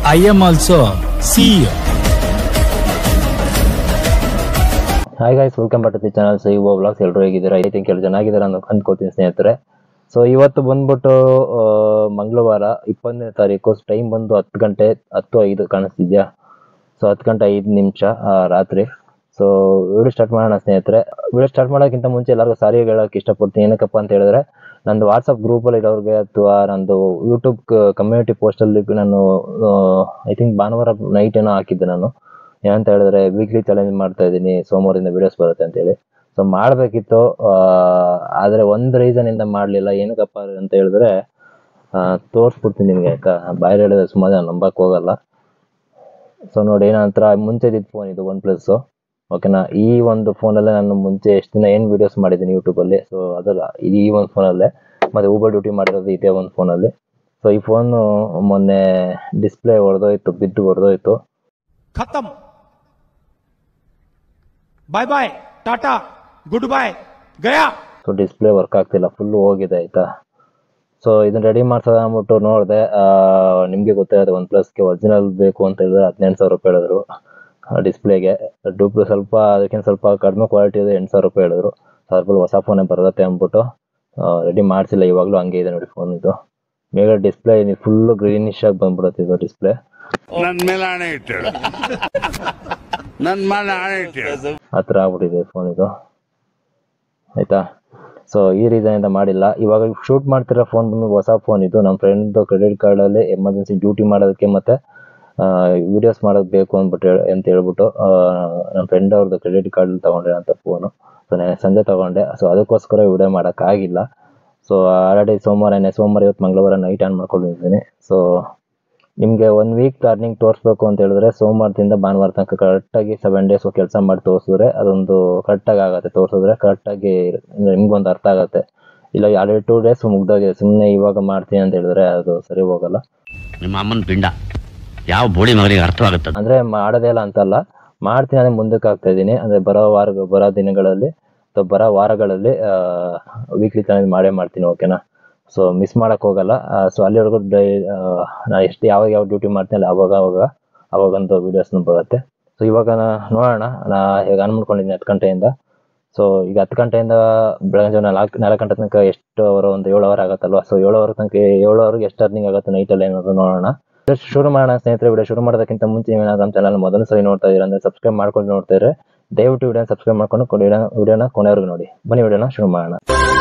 I am also CEO. Hi guys welcome back to the channel so ಇವ vlogs ಎಲ್ಲರೂ ಹೇಗಿದ್ದಾರೆ I think ಎಲ್ಲರೂ ಚೆನ್ನಾಗಿದ್ದಾರೆ ಅಂತ ಅಂದ್ಕೋತೀನಿ ಸ್ನೇಹಿತರೆ ಸೊ ಇವತ್ತು ಬಂದ್ಬಿಟ್ಟು ಆ, ಮಂಗಳವಾರ ಇಪ್ಪತ್ತನೇ ತಾರೀಕು ಟೈಮ್ ಬಂದು ಹತ್ತು ಗಂಟೆ ಹತ್ತು ಐದು ಕಾಣಿಸ್ತಿದ್ಯಾ ಸೊ ಹತ್ತು ಗಂಟೆ ಐದು ನಿಮಿಷ ರಾತ್ರಿ ಸೊ ವಿಡಿಯೋ ಸ್ಟಾರ್ಟ್ ಮಾಡೋಣ ಸ್ನೇಹಿತರೆ ವಿಡಿಯೋ ಸ್ಟಾರ್ಟ್ ಮಾಡೋಕ್ಕಿಂತ ಮುಂಚೆ ಎಲ್ಲರಿಗೂ ಸಾರಿ ಹೇಳೋಕೆ ಇಷ್ಟಪಡ್ತೀನಿ ಏನಕ್ಕಪ್ಪ ಅಂತ ಹೇಳಿದ್ರೆ ನಂದು ವಾಟ್ಸಪ್ ಗ್ರೂಪಲ್ಲಿ ಇರೋರಿಗೆ ಅಥವಾ ನಂದು ಯೂಟ್ಯೂಬ್ ಕಮ್ಯುನಿಟಿ ಪೋಸ್ಟಲ್ಲಿ ನಾನು ಐ ಥಿಂಕ್ ಭಾನುವಾರ ನೈಟ್ ಏನೋ ಹಾಕಿದ್ದೆ ನಾನು ಏನಂತ ಹೇಳಿದ್ರೆ ವೀಕ್ಲಿ ಚಾಲೆಂಜ್ ಮಾಡ್ತಾ ಇದ್ದೀನಿ ಸೋಮವಾರದಿಂದ ವಿಡಿಯೋಸ್ ಬರುತ್ತೆ ಅಂತೇಳಿ ಸೊ ಮಾಡಬೇಕಿತ್ತು ಆದರೆ ಒಂದು ರೀಸನಿಂದ ಮಾಡಲಿಲ್ಲ ಏನಕ್ಕಪ್ಪ ಅಂತ ಹೇಳಿದ್ರೆ ಆ, ತೋರಿಸ್ಬಿಡ್ತೀನಿ ನಿಮಗೆ ಯಾಕ ಬಾಯಲ್ಲಿ ಹೇಳಿದ್ರೆ ಸುಮ್ಮನೆ ನಂಬಕ್ಕೆ ಹೋಗಲ್ಲ ಸೊ ನೋಡಿ ನಂತರ ಮುಂಚೆ ಇದ್ದಿದ್ದು ಫೋನ್ ಇದು ಒನ್ ಪ್ಲಸ್ಸು ಓಕೆನಾ ಈ ಒಂದು ಫೋನಲ್ಲೇ ನಾನು ಮುಂಚೆ ಎಷ್ಟು ದಿನ ಏನು ವೀಡಿಯೋಸ್ ಮಾಡಿದ್ದೀನಿ ಯೂಟ್ಯೂಬಲ್ಲಿ ಸೊ ಅದಲ್ಲ ಇದು ಈ ಒಂದು ಫೋನಲ್ಲೇ ಮತ್ತು ಊಬರ್ ಡ್ಯೂಟಿ ಮಾಡಿರೋದು ಇದೇ ಒಂದು ಫೋನಲ್ಲಿ ಸೊ ಈ ಫೋನು ಮೊನ್ನೆ ಡಿಸ್ಪ್ಲೇ ಹೊಡೆದೋಯ್ತು ಬಿದ್ದು ಹೊಡೆದೋಯ್ತು खत्म bye bye tata good bye गया ಸೊ ಡಿಸ್ಪ್ಲೇ ವರ್ಕ್ ಆಗ್ತಿಲ್ಲ ಫುಲ್ಲು ಹೋಗಿದೆ ಆಯ್ತಾ ಸೊ ಇದನ್ನ ರೆಡಿ ಮಾಡ್ಸೋದು ಅಂದ್ಬಿಟ್ಟು ನೋಡಿದೆ ನಿಮಗೆ ಗೊತ್ತಿರೋದು ಒನ್ ಪ್ಲಸ್ಗೆ ಒರಿಜಿನಲ್ ಬೇಕು ಅಂತ ಹೇಳಿದ್ರೆ ಹದಿನೆಂಟು ಸಾವಿರ ರೂಪಾಯಿ ಹೇಳಿದ್ರು ಡಿಸ್ಪ್ಲೇಗೆ ಡೂಪ್ಲು ಸ್ವಲ್ಪ ಅದಕ್ಕಿಂತ ಸ್ವಲ್ಪ ಕಡಿಮೆ ಕ್ವಾಲಿಟಿ ಇದೆ ಎಂಟು ಸಾವಿರ ರೂಪಾಯಿ ಹೇಳಿದ್ರು ಸಾವಿರ ರೂಪಾಯಿ ಹೊಸ ಫೋನೇ ಬರುತ್ತೆ ಅಂದ್ಬಿಟ್ಟು ರೆಡಿ ಮಾಡಿಸಿಲ್ಲ ಇವಾಗಲೂ ಹಂಗೆ ಇದೆ ನೋಡಿ ಫೋನ್ ಇದು ಮೇಗಡೆ ಡಿಸ್ಪ್ಲೇ ಫುಲ್ಲು ಗ್ರೀನಿಶ್ ಆಗಿ ಬಂದ್ಬಿಡುತ್ತೆ ಇದು ಡಿಸ್ಪ್ಲೇ ನನ್ ಮೇಲೆ ಆಣೆ ಇಟ್ಟಳು ನನ್ ಮೇಲೆ ಆಣೆ ಇಟ್ಟಳು ಆ ಥರ ಆಗ್ಬಿಟ್ಟಿದೆ ಫೋನ್ ಇದು ಆಯ್ತಾ ಸೊ ಈ ರೀಸನಿಂದ ಮಾಡಿಲ್ಲ ಇವಾಗ ಶೂಟ್ ಮಾಡ್ತಿರೋ ಫೋನ್ ಬಂದು ಹೊಸ ಫೋನ್ ಇದು ನಮ್ಮ ಫ್ರೆಂಡ್ ಕ್ರೆಡಿಟ್ ಕಾರ್ಡಲ್ಲಿ ಎಮರ್ಜೆನ್ಸಿ ಡ್ಯೂಟಿ ಮಾಡೋದಕ್ಕೆ ಮತ್ತೆ ವಿಡಿಯೋಸ್ ಮಾಡೋದು ಬೇಕು ಅಂದ್ಬಿಟ್ಟು ಹೇಳ್- ಅಂತ ಹೇಳ್ಬಿಟ್ಟು ಆ, ನಮ್ಮ ಫ್ರೆಂಡ್ ಅವ್ರದ್ದು ಕ್ರೆಡಿಟ್ ಕಾರ್ಡ್ ತೊಗೊಂಡಿರೋಂಥ ಫೋನು ಸೊ ನಾನು ಸಂಜೆ ತೊಗೊಂಡೆ ಸೊ ಅದಕ್ಕೋಸ್ಕರ ವಿಡಿಯೋ ಮಾಡೋಕ್ಕಾಗಿಲ್ಲ ಸೊ ಆಲ್ರೆಡಿ ಸೋಮವಾರನೇ ಸೋಮವಾರ ಇವತ್ತು ಮಂಗಳವಾರ ನೈಟ್ ಆನ್ ಮಾಡ್ಕೊಂಡಿದ್ದೀನಿ ಸೊ ನಿಮಗೆ ಒನ್ ವೀಕ್ ಅರ್ನಿಂಗ್ ತೋರಿಸ್ಬೇಕು ಅಂತ ಹೇಳಿದ್ರೆ ಸೋಮವಾರದಿಂದ ಭಾನುವಾರ ತನಕ ಕರೆಕ್ಟಾಗಿ ಸೆವೆನ್ ಡೇಸ್ ಕೆಲಸ ಮಾಡಿ ತೋರಿಸಿದ್ರೆ ಅದೊಂದು ಕರೆಕ್ಟಾಗಿ ಆಗುತ್ತೆ ತೋರಿಸಿದ್ರೆ ಕರೆಕ್ಟಾಗಿ ನಿಮ್ಗೊಂದು ಅರ್ಥ ಆಗುತ್ತೆ ಇಲ್ಲ ಆಲ್ರೆಡಿ ಟೂ ಡೇಸ್ ಮುಗ್ದೋಗಿದೆ ಸುಮ್ಮನೆ ಇವಾಗ ಮಾಡ್ತೀನಿ ಅಂತ ಹೇಳಿದ್ರೆ ಅದು ಸರಿ ಹೋಗಲ್ಲ ನಿಮ್ಮ ಅಮ್ಮನ ಪಿಂಡ ಯಾವ ಬೋಳಿ ಮಗನಿಗೆ ಅರ್ಥವಾಗುತ್ತೆ ಅಂದ್ರೆ ಮಾಡೋದೇ ಇಲ್ಲ ಅಂತಲ್ಲ ಮಾಡ್ತೀನಿ ಅಂದ್ರೆ ಮುಂದಕ್ಕೆ ಆಗ್ತಾ ಇದ್ದೀನಿ ಅಂದ್ರೆ ಬರೋ ವಾರ ಬರೋ ದಿನಗಳಲ್ಲಿ ಅಥವಾ ಬರೋ ವಾರಗಳಲ್ಲಿ ವೀಕ್ಲಿ ಚಾಲೆಂಜ್ ಮಾಡೇ ಮಾಡ್ತೀನಿ ಓಕೆನಾ ಸೊ ಮಿಸ್ ಮಾಡಕ್ ಹೋಗಲ್ಲ ಸೊ ಅಲ್ಲಿವರೆಗೂ ಡೈ ನಾ ಎಷ್ಟು ಯಾವಾಗ ಯಾವ ಡ್ಯೂಟಿ ಮಾಡ್ತೀನಿ ಅಲ್ಲ ಅವಾಗ ಅವಾಗ ಅವಾಗಂತೂ ವೀಡಿಯೋಸ್ನು ಬರುತ್ತೆ ಸೊ ಇವಾಗ ನಾ- ನೋಡೋಣ ನಾ ಈಗ ಆನ್ ಮಾಡ್ಕೊಂಡಿದ್ದೀನಿ ಹತ್ತು ಗಂಟೆಯಿಂದ ಸೊ ಈಗ ಹತ್ತು ಗಂಟೆಯಿಂದ ಬೆಳಗ್ಗೆ ಜಾವ ನಾಲ್ಕು ನಾಲ್ಕು ಗಂಟೆ ತನಕ ಎಷ್ಟು ಅವರ್ ಒಂದು ಏಳು ಅವರ್ ಆಗುತ್ತಲ್ವಾ ಸೊ ಏಳು ಅವರ್ ತನಕ ಏಳು ಅವರ್ಗೆ ಎಷ್ಟು ಅರ್ನಿಂಗ್ ಆಗುತ್ತೆ ನೈಟಲ್ಲಿ ಏನಾದ್ರು ನೋಡೋಣ ವಿಡಿಯೋ ಶುರು ಮಾಡೋಣ ಸ್ನೇಹಿತರೆ ವಿಡಿಯೋ ಶುರು ಮಾಡೋದಕ್ಕಿಂತ ಮುಂಚೆ ನೀವೇನಾದ್ರು ನಮ್ಮ ಚಾನಲ್ ಮೊದಲು ಸರಿ ನೋಡ್ತಾ ಇದ್ದೀರಾ ಅಂದ್ರೆ ಸಬ್ಸ್ಕ್ರೈಬ್ ಮಾಡ್ಕೊಂಡು ನೋಡ್ತಾ ಇದ್ರೆ ದಯವಿಟ್ಟು ವಿಡಿಯೋನ ಸಬ್ಸ್ಕ್ರೈಬ್ ಮಾಡ್ಕೊಂಡು ವಿಡಿಯೋನ ವಿಡಿಯೋನ ಕೊನೆವರೆಗೂ ನೋಡಿ ಬನ್ನಿ ವಿಡಿಯೋನ ಶುರು ಮಾಡೋಣ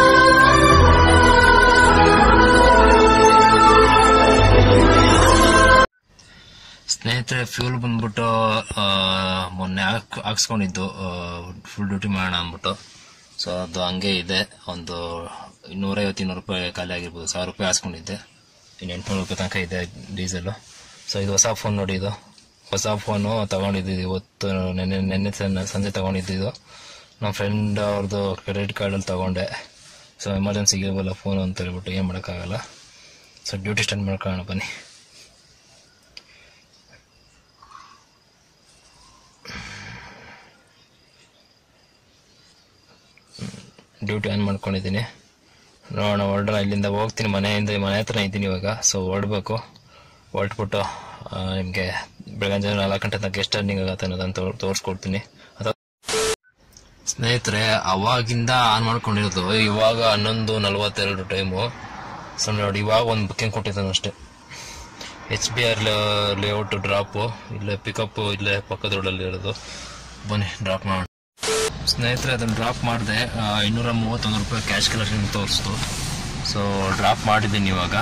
ಸ್ನೇಹಿತರೆ ಫ್ಯೂಲ್ ಬಂದ್ಬಿಟ್ಟು ಆ, ಮೊನ್ನೆ ಹಾಕ್ ಹಾಕ್ಸ್ಕೊಂಡಿದ್ದು ಫುಲ್ ಡ್ಯೂಟಿ ಮಾಡೋಣ ಅಂದ್ಬಿಟ್ಟು ಸೊ ಅದು ಹಂಗೆ ಇದೆ ಒಂದು ಇನ್ನೂರೈವತ್ತು ಇನ್ನೂರು ರೂಪಾಯಿ ಖಾಲಿ ಆಗಿರ್ಬೋದು ಸಾವಿರ ರೂಪಾಯಿ ಹಾಕ್ಸ್ಕೊಂಡಿದ್ದೆ ಇನ್ನು ಎಂಟುನೂರು ರೂಪಾಯಿ ತನಕ ಇದೆ ಡೀಸೆಲು ಸೊ ಇದು ಹೊಸ ಫೋನ್ ನೋಡಿ ಇದು ಹೊಸ ಫೋನು ತಗೊಂಡಿದ್ದು ಇವತ್ತು ನೆನ್ನೆ ನೆನ್ನೆ ಸನ್- ಸಂಜೆ ತಗೊಂಡಿದ್ದು ನಮ್ಮ ಫ್ರೆಂಡ್ ಅವ್ರದ್ದು ಕ್ರೆಡಿಟ್ ಕಾರ್ಡಲ್ಲಿ ತಗೊಂಡೆ ಸೊ ಎಮರ್ಜೆನ್ಸಿಗೆ ಇರಬಲ್ಲ ಫೋನ್ ಅಂತ ಹೇಳ್ಬಿಟ್ಟು ಏನು ಮಾಡೋಕ್ಕಾಗಲ್ಲ ಸೊ ಡ್ಯೂಟಿ ಸ್ಟಾರ್ಟ್ ಮಾಡ್ಕೊಳ್ಳೋಣ ಬನ್ನಿ ಡ್ಯೂಟಿ ಆನ್ ಮಾಡ್ಕೊಂಡಿದ್ದೀನಿ ನೋಡೋಣ ಹೊರಡೋಣ ಇಲ್ಲಿಂದ ಹೋಗ್ತೀನಿ ಮನೆಯಿಂದ ಮನೆ ಹತ್ರ ಇದ್ದೀನಿ ಇವಾಗ ಸೊ ಹೊರಡ್ಬೇಕು ಹೊರಟ್ಬಿಟ್ಟು ನಿಮಗೆ ಬೆಳಗ್ಗೆ ಜಾವ ನಾಲ್ಕು ಗಂಟೆ ತನಕ ಎಷ್ಟು ಅರ್ನಿಂಗ್ ಆಗುತ್ತೆ ಅನ್ನೋದನ್ನು ತೋ ತೋರಿಸ್ಕೊಡ್ತೀನಿ ಅಥವಾ ಸ್ನೇಹಿತರೆ ಅವಾಗಿಂದ ಆನ್ ಮಾಡ್ಕೊಂಡಿರೋದು ಇವಾಗ ಹನ್ನೊಂದು ನಲ್ವತ್ತೆರಡು ಟೈಮು ಸೊ ನೋಡಿ ಇವಾಗ ಒಂದು ಬುಕ್ಕಿಂಗ್ ಕೊಟ್ಟಿದ್ದಾನೆ ಅಷ್ಟೇ H B R layout drop ಇಲ್ಲೇ ಪಿಕಪ್ಪು ಇಲ್ಲೇ ಪಕ್ಕದ ರೋಡಲ್ಲಿ ಇರೋದು ಬನ್ನಿ ಡ್ರಾಪ್ ಮಾಡೋಣ ಸ್ನೇಹಿತರೆ ಅದನ್ನು ಡ್ರಾಪ್ ಮಾಡಿದೆ ಇನ್ನೂರ ಮೂವತ್ತೊಂದು ರೂಪಾಯಿ ಕ್ಯಾಶ್ ಕಲೆಕ್ಷನ್ ತೋರಿಸ್ತು ಸೊ ಡ್ರಾಪ್ ಮಾಡಿದ್ದೀನಿ ಇವಾಗ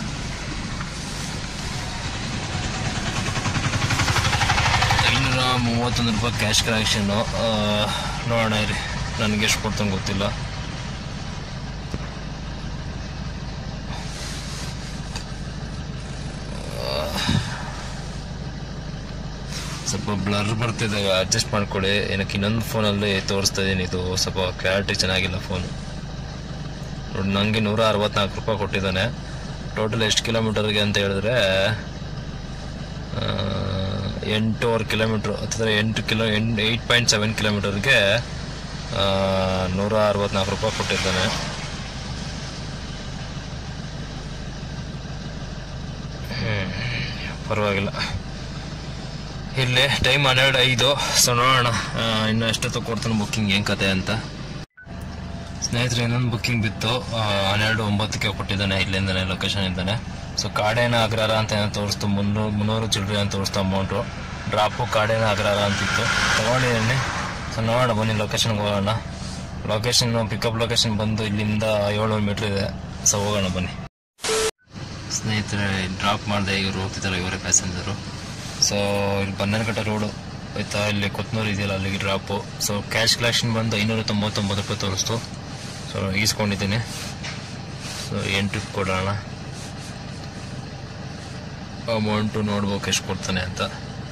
ಐನೂರ ಮೂವತ್ತೊಂದು ರೂಪಾಯಿ ಕ್ಯಾಶ್ ಕಲೆಕ್ಷನ್ನು ನೋಡೋಣ ಇರಿ ನನಗೆ ಎಷ್ಟು ಕೊಡ್ತಾನೆ ಗೊತ್ತಿಲ್ಲ ಸ್ವಲ್ಪ ಬ್ಲರ್ ಬರ್ತಿದೆ ಅಡ್ಜಸ್ಟ್ ಮಾಡ್ಕೊಳ್ಳಿ ಏನಕ್ಕೆ ಇನ್ನೊಂದು ಫೋನಲ್ಲಿ ತೋರಿಸ್ತಾ ಇದ್ದೀನಿ ಇದು ಸ್ವಲ್ಪ ಕ್ಲಾರಿಟಿ ಚೆನ್ನಾಗಿಲ್ಲ ಫೋನ್ ನೋಡಿ ನನಗೆ ನೂರ ಅರವತ್ನಾಲ್ಕು ರೂಪಾಯಿ ಕೊಟ್ಟಿದ್ದಾನೆ ಟೋಟಲ್ ಎಷ್ಟು ಕಿಲೋಮೀಟರ್ಗೆ ಅಂತ ಹೇಳಿದ್ರೆ ಆ, ಎಂಟೂವರೆ ಕಿಲೋಮೀಟ್ರ್ ಹತ್ತಿರ ಎಂಟು ಕಿಲೋ ಎಂಟು ಏಯ್ಟ್ ಪಾಯಿಂಟ್ ಸೆವೆನ್ ಕಿಲೋಮೀಟರ್ಗೆ ನೂರ ಅರವತ್ನಾಲ್ಕು ರೂಪಾಯಿ ಕೊಟ್ಟಿದ್ದಾನೆ ಹ್ಮ್. ಯಪ್ಪ. ಪರವಾಗಿಲ್ಲ ಇಲ್ಲಿ ಟೈಮ್ ಹನ್ನೆರಡು ಐದು ಸೊ ನೋಡೋಣ ಆ, ಇನ್ನು ಎಷ್ಟೊತ್ತು ಕೊಡ್ತಾನೆ ಬುಕ್ಕಿಂಗ್ ಏನು ಕತೆ ಅಂತ ಸ್ನೇಹಿತರೆ ಇನ್ನೊಂದು ಬುಕ್ಕಿಂಗ್ ಬಿತ್ತು ಆ, ಹನ್ನೆರಡು ಒಂಬತ್ತಕ್ಕೆ ಕೊಟ್ಟಿದ್ದಾನೆ ಇಲ್ಲಿಂದಾನೆ ಲೊಕೇಶನ್ ಇಂದಾನೆ ಸೊ ಕಾಡೇನ ಅಗ್ರಹಾರ ಅಂತ ಏನೋ ತೋರಿಸ್ತು ಮುನ್ನೂರು ಮುನ್ನೂರು ಚಿಲ್ಲರೆ ಅಂತ ತೋರಿಸ್ತು ಅಮೌಂಟು ಡ್ರಾಪು ಕಾಡೇನ ಅಗ್ರಹಾರ ಅಂತಿತ್ತು ತಗೊಂಡಿದ್ದೀನಿ ಸೊ ನೋಡೋಣ ಬನ್ನಿ ಲೊಕೇಶನ್ಗೆ ಹೋಗೋಣ ಲೊಕೇಶನ್ ಪಿಕಪ್ ಲೊಕೇಶನ್ ಬಂದು ಇಲ್ಲಿಂದ ಏಳ್ನೂರು ಮೀಟ್ರ್ ಇದೆ ಸೊ ಹೋಗೋಣ ಬನ್ನಿ ಸ್ನೇಹಿತರೆ ಡ್ರಾಪ್ ಮಾಡಿದೆ ಇವರು ಹೋಗ್ತಿದ್ದಾರೆ ಇವರೇ ಪ್ಯಾಸೆಂಜರು ಸೊ ಇಲ್ಲಿ ಬನ್ನನಕಟ್ಟೆ ರೋಡು ಆಯ್ತಾ ಇಲ್ಲಿ ಕೊತ್ನೂರು ಇದೆಯಲ್ಲ ಅಲ್ಲಿಗೆ ಡ್ರಾಪು ಸೊ ಕ್ಯಾಶ್ ಕಲೆಕ್ಷನ್ ಬಂದು ಐನೂರ ತೊಂಬತ್ತೊಂಬತ್ತು ರೂಪಾಯಿ ತೋರಿಸ್ತು ಸೊ ಈಸ್ಕೊಂಡಿದ್ದೀನಿ ಸೊ ಏನು ಟ್ರಿಪ್ ಕೊಡೋಣ ಅಮೌಂಟು ನೋಡ್ಬೇಕು ಎಷ್ಟು ಕೊಡ್ತಾನೆ ಅಂತ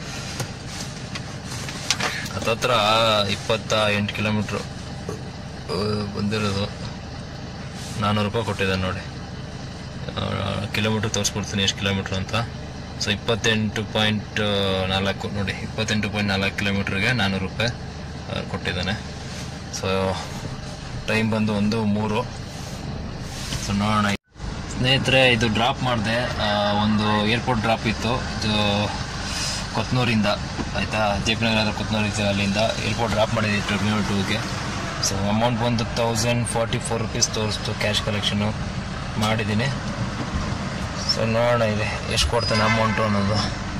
ಹತ್ತತ್ರ ಇಪ್ಪತ್ತ ಎಂಟು ಕಿಲೋಮೀಟ್ರು ಬಂದಿರೋದು ನಾನ್ನೂರು ರೂಪಾಯಿ ಕೊಟ್ಟಿದ್ದಾನೆ ನೋಡಿ ಕಿಲೋಮೀಟ್ರ್ ತೋರಿಸ್ಕೊಡ್ತೀನಿ ಎಷ್ಟು ಕಿಲೋಮೀಟ್ರ್ ಅಂತ ಸೊ ಇಪ್ಪತ್ತೆಂಟು ಪಾಯಿಂಟ್ ನಾಲ್ಕು ನೋಡಿ ಇಪ್ಪತ್ತೆಂಟು ಪಾಯಿಂಟ್ ನಾಲ್ಕು ಕಿಲೋಮೀಟ್ರಿಗೆ ನಾನ್ನೂರು ರೂಪಾಯಿ ಆ, ಕೊಟ್ಟಿದ್ದಾನೆ ಸೊ ಟೈಮ್ ಬಂದು ಒಂದು ಮೂರು ಸೊ ನೋಡೋಣ ಸ್ನೇಹಿತರೆ ಇದು ಡ್ರಾಪ್ ಮಾಡಿದೆ ಒಂದು ಏರ್ಪೋರ್ಟ್ ಡ್ರಾಪ್ ಇತ್ತು ಇದು ಕೊತ್ನೂರಿಂದ ಆಯಿತಾ ಜೆ ಪಿ ನಗರ ಕೊತ್ನೂರು ಇದೆ ಅಲ್ಲಿಂದ ಏರ್ಪೋರ್ಟ್ ಡ್ರಾಪ್ ಮಾಡಿದ್ವಿ ಟರ್ಮಿನಲ್ ಟೂಗೆ ಸೊ ಅಮೌಂಟ್ ಬಂದು ತೌಸಂಡ್ ಫಾರ್ಟಿ ಫೋರ್ ರುಪೀಸ್ ತೋರಿಸ್ತು ಕ್ಯಾಶ್ ಕಲೆಕ್ಷನು ಮಾಡಿದ್ದೀನಿ ಸೊ ನೋಡೋಣ ಇದೆ ಎಷ್ಟು ಕೊಡ್ತಾನೆ ಅಮೌಂಟು ಅನ್ನೋದು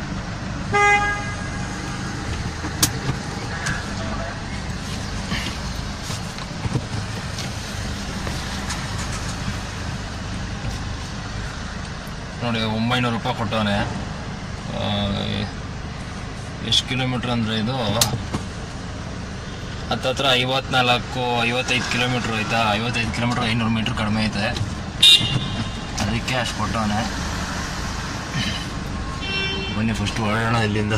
ನೋಡಿ ಒಂಬೈನೂರು ರೂಪಾಯಿ ಕೊಟ್ಟವನೆ ಎಷ್ಟು ಕಿಲೋಮೀಟ್ರ್ ಅಂದರೆ ಇದು ಹತ್ತತ್ರ ಐವತ್ನಾಲ್ಕು ಐವತ್ತೈದು ಕಿಲೋಮೀಟ್ರ್ ಆಯ್ತಾ ಐವತ್ತೈದು ಕಿಲೋಮೀಟ್ರ್ ಐನೂರು ಮೀಟ್ರ್ ಕಡಿಮೆ ಐತೆ ಅದಕ್ಕೆ ಅಷ್ಟು ಕೊಟ್ಟವನೆ ಬನ್ನಿ ಫಸ್ಟ್ ಹೊರಡೋಣ ಇಲ್ಲಿಂದ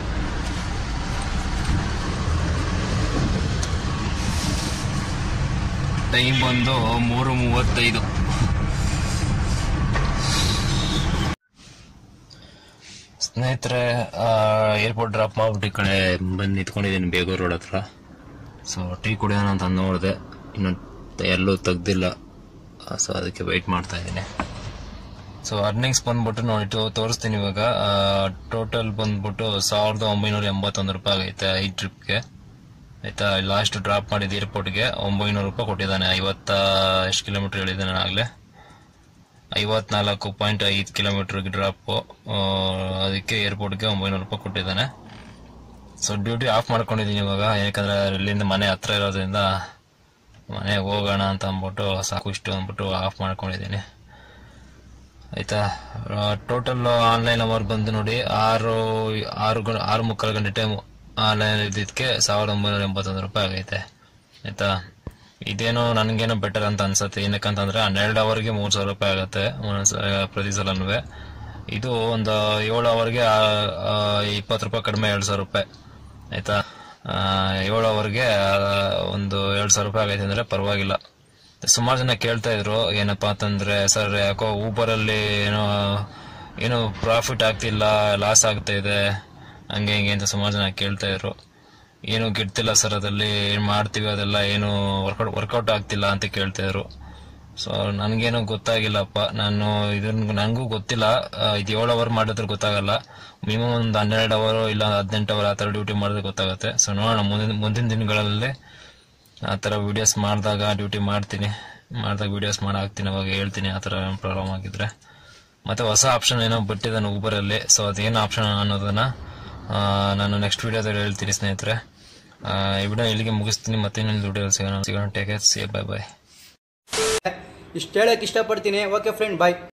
ಟೈಮ್ ಬಂದು ಮೂರು ಮೂವತ್ತೈದು ಸ್ನೇಹಿತರೆ ಏರ್ಪೋರ್ಟ್ ಡ್ರಾಪ್ ಮಾಡ್ಬಿಟ್ಟು ಈ ಕಡೆ ಬಂದು ನಿಂತ್ಕೊಂಡಿದ್ದೀನಿ ಬೇಗೂರು ರೋಡ್ ಹತ್ರ ಸೊ ಟೀ ಕುಡಿಯೋಣ ಅಂತ ನೋಡಿದೆ ಇನ್ನು ಎಲ್ಲೂ ತೆಗ್ದಿಲ್ಲ ಸೊ ಅದಕ್ಕೆ ವೆಯ್ಟ್ ಮಾಡ್ತಾ ಇದ್ದೀನಿ ಸೊ ಅರ್ನಿಂಗ್ಸ್ ಬಂದ್ಬಿಟ್ಟು ನೋಡಿ ತೋ- ತೋರಿಸ್ತೀನಿ ಇವಾಗ ಟೋಟಲ್ ಬಂದ್ಬಿಟ್ಟು ಸಾವಿರದ ಒಂಬೈನೂರ ಎಂಬತ್ತೊಂದು ರೂಪಾಯಿ ಆಗೈತೆ ಈ ಟ್ರಿಪ್ಗೆ ಆಯ್ತಾ ಲಾಸ್ಟ್ ಡ್ರಾಪ್ ಮಾಡಿದ ಏರ್ಪೋರ್ಟ್ಗೆ ಒಂಬೈನೂರು ರೂಪಾಯಿ ಕೊಟ್ಟಿದ್ದಾನೆ ಐವತ್ತ ಎಷ್ಟು ಕಿಲೋಮೀಟರ್ ಹೇಳಿದ್ದಾನೆ ಆಗಲೇ ಐವತ್ನಾಲ್ಕು ಪಾಯಿಂಟ್ ಐದು ಕಿಲೋಮೀಟರ್ಗೆ ಡ್ರಾಪು ಅದಕ್ಕೆ ಏರ್ಪೋರ್ಟ್ಗೆ ಒಂಬೈನೂರು ರೂಪಾಯಿ ಕೊಟ್ಟಿದ್ದಾನೆ ಸೊ ಡ್ಯೂಟಿ ಆಫ್ ಮಾಡ್ಕೊಂಡಿದ್ದೀನಿ ಇವಾಗ ಯಾಕಂದ್ರೆ ಇಲ್ಲಿಂದ ಮನೆ ಹತ್ರ ಇರೋದ್ರಿಂದ ಮನೆಗೆ ಹೋಗೋಣ ಅಂತ ಅಂದ್ಬಿಟ್ಟು ಸಾಕು ಇಷ್ಟು ಅಂದ್ಬಿಟ್ಟು ಆಫ್ ಮಾಡ್ಕೊಂಡಿದ್ದೀನಿ ಆಯ್ತಾ ಟೋಟಲ್ ಆನ್ಲೈನ್ ಅವರ್ ಬಂದು ನೋಡಿ ಆರು ಆರು ಗಂ- ಆರು ಮುಕ್ಕಾಲು ಗಂಟೆ ಟೈಮ್ ಆನ್ಲೈನ್ ಇದ್ದಿದ್ದಕ್ಕೆ ಸಾವಿರದ ಒಂಬೈನೂರ ಎಂಬತ್ತೊಂದು ರೂಪಾಯಿ ಆಗೈತೆ ಆಯ್ತಾ ಇದೇನೋ ನನಗೇನೋ ಬೆಟರ್ ಅಂತ ಅನ್ಸುತ್ತೆ ಏನಕ್ಕಂತಂದ್ರೆ ಹನ್ನೆರಡು ಅವರ್ಗೆ ಮೂರು ಸಾವಿರ ರೂಪಾಯಿ ಆಗುತ್ತೆ ಒಂದೊಂದ್ಸ- ಪ್ರತಿ ಸಲನೂ ಇದು ಒಂದು ಏಳು ಅವರ್ಗೆ ಇಪ್ಪತ್ತು ರೂಪಾಯಿ ಕಡಿಮೆ ಎರಡು ಸಾವಿರ ರೂಪಾಯಿ ಆಯ್ತಾ ಆ, ಏಳು ಅವರ್ಗೆ ಒಂದು ಎರಡು ಸಾವಿರ ರೂಪಾಯಿ ಆಗೈತೆ ಅಂದ್ರೆ ಪರವಾಗಿಲ್ಲ ಸುಮಾರು ಜನ ಕೇಳ್ತಾ ಇದ್ರು ಏನಪ್ಪಾ ಅಂತಂದ್ರೆ ಸರ್ ಯಾಕೋ ಊಬರ್ ಅಲ್ಲಿ ಏನೋ ಏನು ಪ್ರಾಫಿಟ್ ಆಗ್ತಿಲ್ಲ ಲಾಸ್ ಆಗ್ತಾ ಇದೆ ಹಂಗೆ ಹಿಂಗೆ ಅಂತ ಸುಮಾರು ಜನ ಕೇಳ್ತಾ ಇದ್ರು ಏನು ಗಿಡ್ತಿಲ್ಲ ಸರ್ ಅದಲ್ಲಿ ಏನ್ ಮಾಡ್ತೀವಿ ಅದೆಲ್ಲ ಏನು ವರ್ಕೌಟ್ ವರ್ಕೌಟ್ ಆಗ್ತಿಲ್ಲ ಅಂತ ಕೇಳ್ತಾ ಇದ್ರು ಸೊ ನನಗೇನು ಗೊತ್ತಾಗಿಲ್ಲಪ್ಪ ನಾನು ಇದನ್ನ ನನಗೂ ಗೊತ್ತಿಲ್ಲ ಆ, ಇದು ಏಳು ಅವರ್ ಮಾಡಿದ್ರೆ ಗೊತ್ತಾಗಲ್ಲ ಮಿನಿಮಮ್ ಒಂದು ಹನ್ನೆರಡು ಅವರ್ ಇಲ್ಲ ಹದಿನೆಂಟು ಅವರ್ ಆ ಥರ ಡ್ಯೂಟಿ ಮಾಡಿದ್ರೆ ಗೊತ್ತಾಗುತ್ತೆ ಸೊ ನೋಡೋಣ ಮುಂದಿನ ಮುಂದಿನ ದಿನಗಳಲ್ಲಿ ಆ ಥರ ವಿಡಿಯೋಸ್ ಮಾಡಿದಾಗ ಡ್ಯೂಟಿ ಮಾಡ್ತೀನಿ ಮಾಡಿದಾಗ ವಿಡಿಯೋಸ್ ಮಾಡಿ ಹಾಕ್ತೀನಿ ಅವಾಗ ಹೇಳ್ತೀನಿ ಆ ಥರ ಪ್ರಾಬ್ಲಮ್ ಆಗಿದ್ರೆ ಮತ್ತೆ ಹೊಸ ಆಪ್ಷನ್ ಏನೋ ಬಿಟ್ಟಿದ್ದಾನೆ ಊಬರಲ್ಲಿ ಸೊ ಅದೇನು ಆಪ್ಷನ್ ಅನ್ನೋದನ್ನ ಆ, ನಾನು ನೆಕ್ಸ್ಟ್ ವಿಡಿಯೋದಲ್ಲಿ ಹೇಳ್ತೀನಿ ಸ್ನೇಹಿತರೆ ಆ, ಈ ವಿಡಿಯೋ ಇಲ್ಲಿಗೆ ಮುಗಿಸ್ತೀನಿ ಮತ್ತೆ ಇನ್ನೊಂದು ವಿಡಿಯೋ ಸಿಗೋಣ ಸಿಗೋಣ ಟೇಕ್ ಸಿ ಬೈ ಬಾಯ್ ಇಷ್ಟು ಹೇಳಕ್ಕೆ ಇಷ್ಟಪಡ್ತೀನಿ ಓಕೆ ಫ್ರೆಂಡ್ ಬಾಯ್